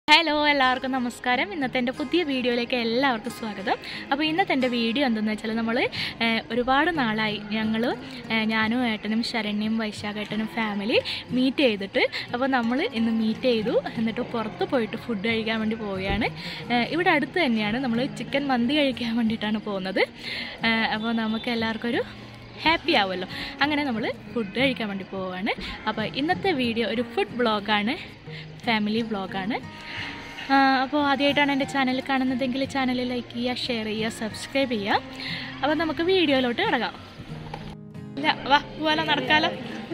hello എല്ലാവർക്കും നമസ്കാരം ഇന്നത്തെ എൻ്റെ പുതിയ വീഡിയോയിലേക്ക് എല്ലാവർക്കും സ്വാഗതം അപ്പോൾ ഇന്നത്തെ എൻ്റെ വീഡിയോ എന്തെന്ന് വെച്ചാൽ നമ്മൾ ഒരുപാട് നാളായി ഞങ്ങൾ ഞാനും ഏട്ടനും ശരണ്യം വൈശാഖേട്ടനും ഫാമിലി മീറ്റ് ചെയ്തിട്ട് അപ്പോൾ നമ്മൾ ഇന്ന് മീറ്റ് ചെയ്തു എന്നിട്ട് പുറത്ത് പോയിട്ട് ഫുഡ് കഴിക്കാൻ വേണ്ടി പോവുകയാണ് ഏഹ് ഇവിടെ അടുത്ത് തന്നെയാണ് നമ്മൾ ചിക്കൻ മന്തി കഴിക്കാൻ വേണ്ടിയിട്ടാണ് പോകുന്നത് ഏഹ് അപ്പോൾ നമുക്ക് എല്ലാവർക്കും ഒരു ഹാപ്പി ആവുമല്ലോ അങ്ങനെ നമ്മൾ ഫുഡ് കഴിക്കാൻ വേണ്ടി പോവുകയാണ് അപ്പോൾ ഇന്നത്തെ വീഡിയോ ഒരു ഫുഡ് വ്ളോഗാണ് ഫാമിലി വ്ളോഗാണ് അപ്പോൾ ആദ്യമായിട്ടാണ് എൻ്റെ ചാനൽ കാണുന്നതെങ്കിൽ ചാനൽ ലൈക്ക് ചെയ്യുക ഷെയർ ചെയ്യുക സബ്സ്ക്രൈബ് ചെയ്യുക അപ്പോൾ നമുക്ക് വീഡിയോയിലോട്ട് കിടക്കാം ഇല്ല വാ പോവാലോ നടക്കാലോ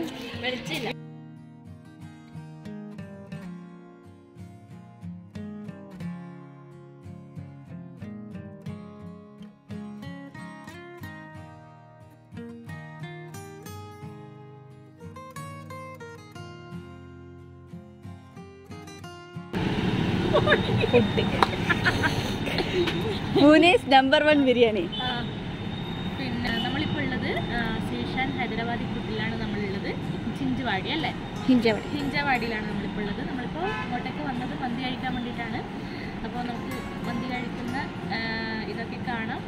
പൂനെസ് നമ്പർ വൺ ബിരിയാണി പിന്നെ നമ്മളിപ്പോൾ ഉള്ളത് സീഷാൻ ഹൈദരാബാദി ഫുഡിലാണ് നമ്മളുള്ളത് ചിഞ്ചുവാടി അല്ലേ ഹിഞ്ചവടി ഹിഞ്ചവാടിയിലാണ് നമ്മളിപ്പോൾ ഉള്ളത് നമ്മളിപ്പോൾ ഇങ്ങോട്ടേക്ക് വന്നത് മന്തി കഴിക്കാൻ വേണ്ടിയിട്ടാണ് അപ്പോൾ നമുക്ക് മന്തി കഴിക്കുന്ന ആ, ഇതൊക്കെ കാണാം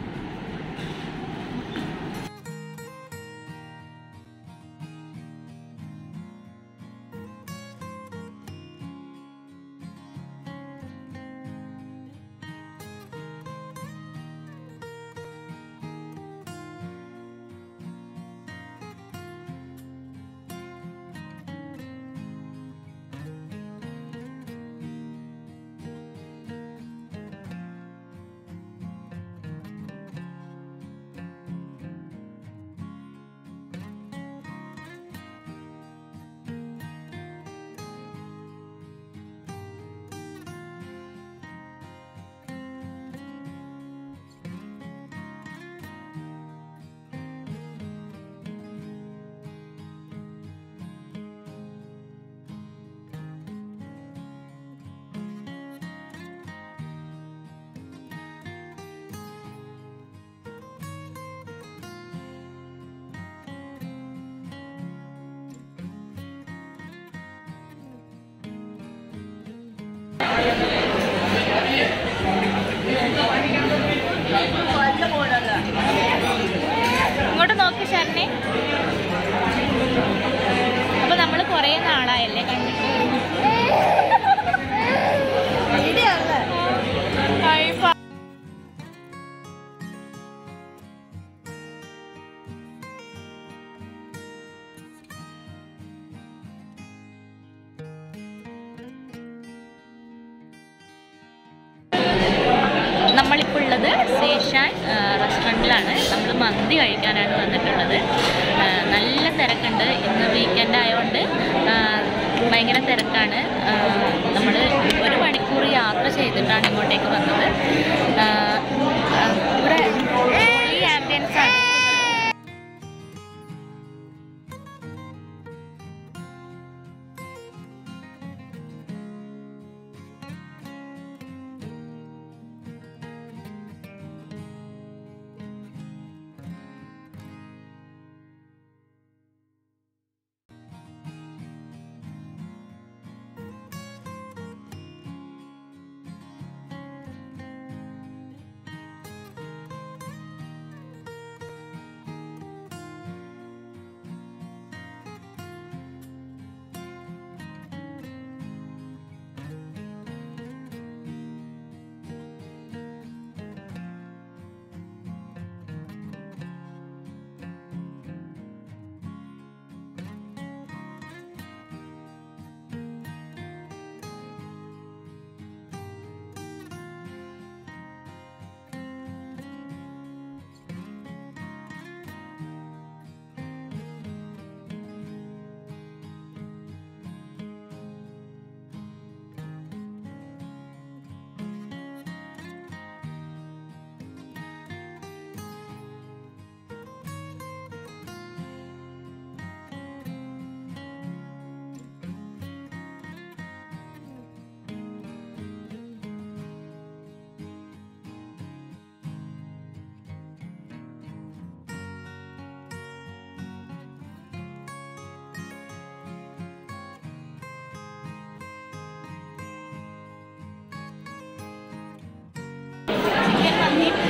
ഇങ്ങോട്ട് നോക്കി ശരണേ അപ്പോൾ നമ്മൾ കുറേ നാളായല്ലേ കണ്ടിട്ട് കഴിപ്പാ നമ്മളിപ്പോൾ ഉള്ളത് സേഷാൻ റെസ്റ്റോറൻറ്റിലാണ് നമ്മൾ മന്തി കഴിക്കാനാണ് വന്നിട്ടുള്ളത് ആ, നല്ല തിരക്കുണ്ട് ഇന്ന് വീക്കെൻഡ് ആയതുകൊണ്ട് ആ, ഭയങ്കര തിരക്കാണ് നമ്മൾ ഒരു മണിക്കൂർ യാത്ര ചെയ്തിട്ടാണ് ഇങ്ങോട്ടേക്ക് വന്നത് ആ, ആ, ഇവിടെ ഈ ആംബിയൻസ് ആണ്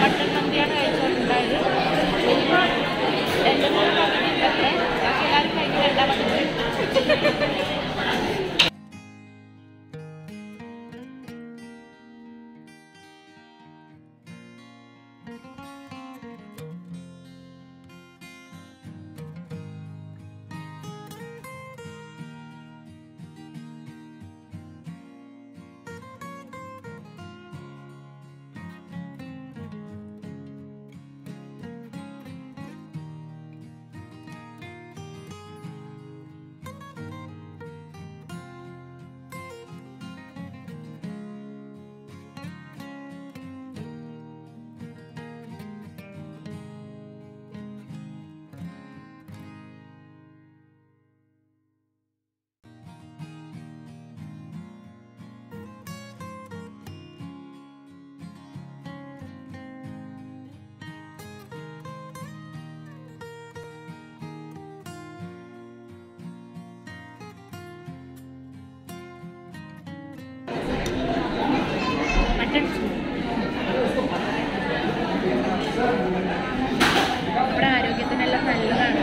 മട്ടൺ മന്തിയാണ് കഴിച്ചുകൊണ്ടുണ്ടായത് ഇപ്പം എൻ്റെ മോൻ പകുതിയുണ്ടത്രേ ബാക്കി എല്ലാവരും കഴിഞ്ഞ് രണ്ടാം മന്തി മട്ടൺ നമ്മുടെ ആരോഗ്യത്തിനെല്ലാം നല്ലതാണ്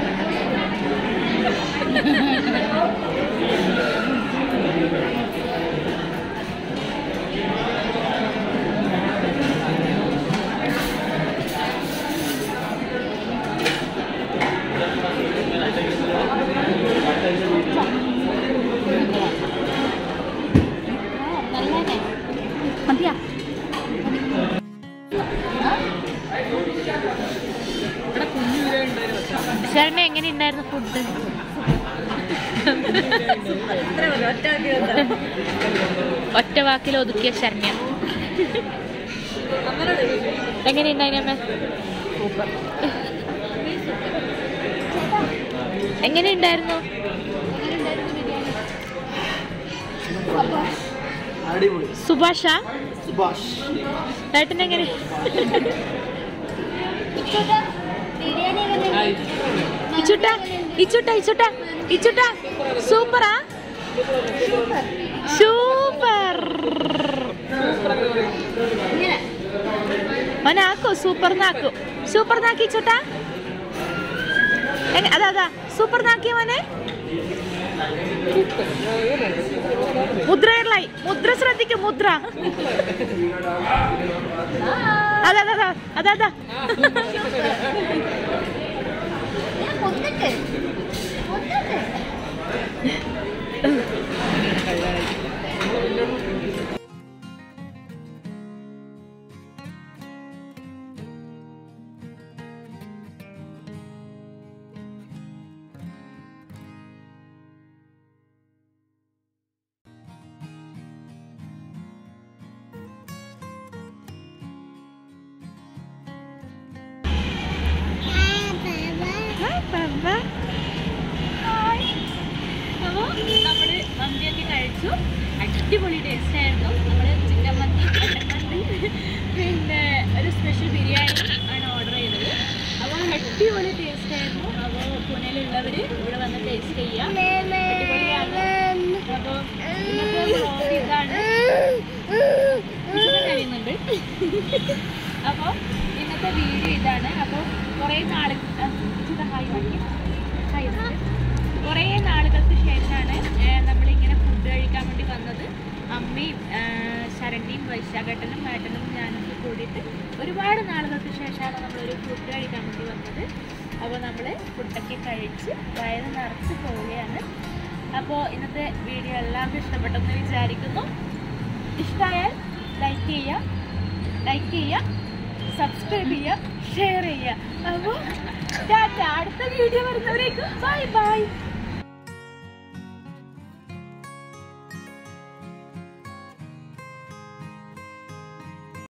മതിയാ ശരണ എങ്ങനെ ഉണ്ടായിരുന്നു ഫുഡ് ഒറ്റ വാക്കിൽ ഒതുക്കിയ ശരണ്യ എങ്ങനെയുണ്ടായിരുന്നു അമ്മ എങ്ങനെയുണ്ടായിരുന്നു അടിപൊളി സുഭാഷ സുഭാഷ് ഏട്ടൻ എങ്ങനെ ഇച്ചുട്ട ഇച്ചുട്ട ഇച്ചുട്ട ഇച്ചുട്ട സൂപ്പറാ സൂപ്പർ അവനാക്കോ സൂപ്പർ നാക്കു സൂപ്പർ നാക്കി ഇച്ചുട്ട എങ്ങ- അതാ അതാ സൂപ്പർ നാക്കിയ മോനെ മുദ്രയിലായി മുദ്ര ശ്രദ്ധിക്കും മുദ്ര അതാ അതാ അതാ അതാ അതാ അപ്പോൾ നമ്മൾ മന്തിയൊക്കെ കഴിച്ചു അടിപൊളി ടേസ്റ്റ് ആയിരുന്നു നമ്മൾ ചിക്കൻ മന്തി മട്ടൻ മന്തി പിന്നെ ഒരു സ്പെഷ്യൽ ബിരിയാണി ആണ് ഓർഡർ ചെയ്തത് അപ്പോൾ അടിപൊളി ടേസ്റ്റ് ആയിരുന്നു അപ്പോൾ പുനെയിലുള്ളവർ ഇവിടെ വന്ന് ടേസ്റ്റ് ചെയ്യാം അടിപൊളിയാണ് അപ്പോൾ ഇന്നത്തെ vlog ഇതാണ് വിശപ്പ് കഴിയുന്നുണ്ട് അപ്പോൾ ഇന്നത്തെ വീഡിയോ ഇതാണ് അപ്പോൾ കുറേ നാൾ ഹായ് വാങ്ങി ഹായ് കുറേ നാളുകൾക്ക് ശേഷമാണ് നമ്മളിങ്ങനെ ഫുഡ് കഴിക്കാൻ വേണ്ടി വന്നത് അമ്മയും ആ, ശരണ്യയും വൈശാഖേട്ടനും ഏട്ടനും ഞാനൊക്കെ കൂടിയിട്ട് ഒരുപാട് നാളുകൾക്ക് ശേഷമാണ് നമ്മളൊരു ഫുഡ് കഴിക്കാൻ വേണ്ടി വന്നത് അപ്പോൾ നമ്മൾ ഫുഡൊക്കെ കഴിച്ച് വയറ് നിറച്ച് പോവുകയാണ് അപ്പോൾ ഇന്നത്തെ വീഡിയോ എല്ലാവർക്കും ഇഷ്ടപ്പെട്ടെന്ന് വിചാരിക്കുന്നു ഇഷ്ടമായാൽ ലൈക്ക് ചെയ്യുക ലൈക്ക് ചെയ്യുക സബ്സ്ക്രൈബ് ചെയ്യുക ഷെയർ ചെയ്യുക അപ്പോൾ ടാറ്റ അടുത്ത വീഡിയോ വരുന്നവരേക്കും ബൈ ബൈ